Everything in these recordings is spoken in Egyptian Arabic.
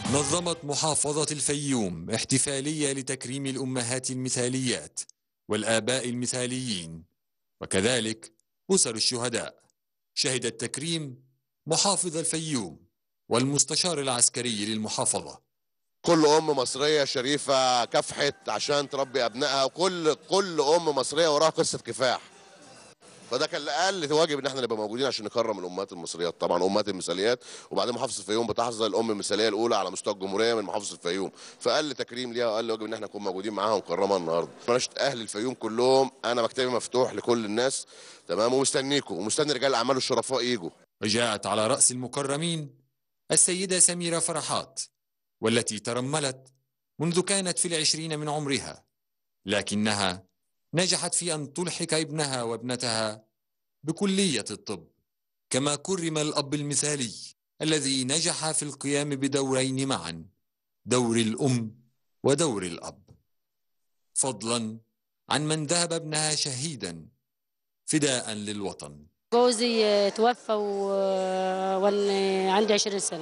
نظمت محافظة الفيوم احتفالية لتكريم الأمهات المثاليات والآباء المثاليين وكذلك أسر الشهداء شهد التكريم محافظ الفيوم والمستشار العسكري للمحافظة كل ام مصريه شريفه كافحت عشان تربي ابنائها وكل كل ام مصريه وراها قصه كفاح فده كان اقل واجب ان احنا نبقى موجودين عشان نكرم الامهات المصريات طبعا امهات المثاليات وبعدين محافظه الفيوم بتحظى الام المثاليه الاولى على مستوى الجمهوريه من محافظه الفيوم فاقل تكريم ليها واقل واجب ان احنا نكون موجودين معاها ونكرمها النهارده مناشده اهل الفيوم كلهم انا مكتبي مفتوح لكل الناس تمام ومستنيكم ومستني رجال الاعمال الشرفاء يجوا وجاءت على رأس المكرمين السيدة سميرة فرحات والتي ترملت منذ كانت في العشرين من عمرها لكنها نجحت في أن تلحق ابنها وابنتها بكلية الطب كما كرم الأب المثالي الذي نجح في القيام بدورين معا دور الأم ودور الأب فضلا عن من ذهب ابنها شهيدا فداء للوطن جوزي توفى و- وانا عندي 20 سنة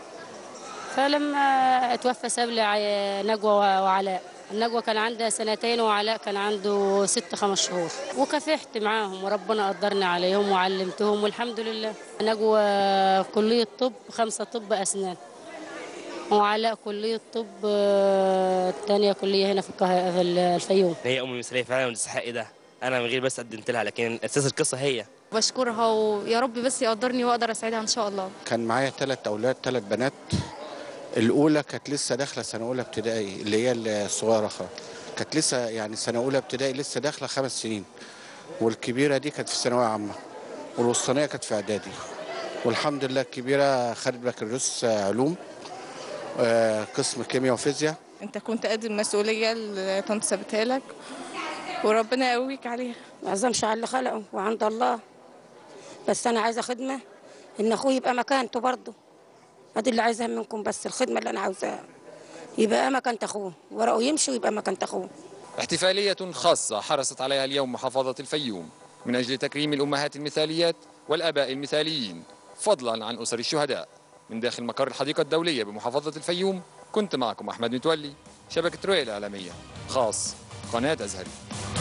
فلما توفى ساب لي ع- نجوى وعلاء النجوى كان عندها سنتين وعلاء كان عنده ست خمس شهور وكافحت معاهم وربنا قدرني عليهم وعلمتهم والحمد لله نجوى في كلية طب خمسة طب أسنان وعلاء كلية طب آه، التانية كلية هنا في القاهرة في الفيوم هي ام مثاليه فعلا وتستحق ده انا من غير بس قدمت لها لكن اساس القصه هي بشكرها ويا رب بس يقدرني واقدر اساعدها ان شاء الله كان معايا ثلاث اولاد ثلاث بنات الاولى كانت لسه داخله سنه اولى ابتدائي اللي هي الصغيره خالص كانت لسه يعني سنه اولى ابتدائي لسه داخله خمس سنين والكبيره دي كانت في ثانويه عامه والوسطانيه كانت في اعدادي والحمد لله الكبيره خدت بكالوريوس علوم آه، قسم كيمياء وفيزياء انت كنت قد المسؤوليه اللي طنط سابتها لك وربنا يقويك عليها ما يعظمش على اللي خلقه وعند الله بس انا عايزه خدمه ان اخوي يبقى مكانته برضه ادي اللي عايزاها منكم بس الخدمه اللي انا عاوزاها يبقى مكانة اخوه ورقه يمشي ويبقى مكانة اخوه احتفالية خاصة حرصت عليها اليوم محافظة الفيوم من أجل تكريم الأمهات المثاليات والآباء المثاليين فضلا عن أسر الشهداء من داخل مقر الحديقة الدولية بمحافظة الفيوم كنت معكم أحمد متولي شبكة رؤية الإعلامية خاص قناة أزهري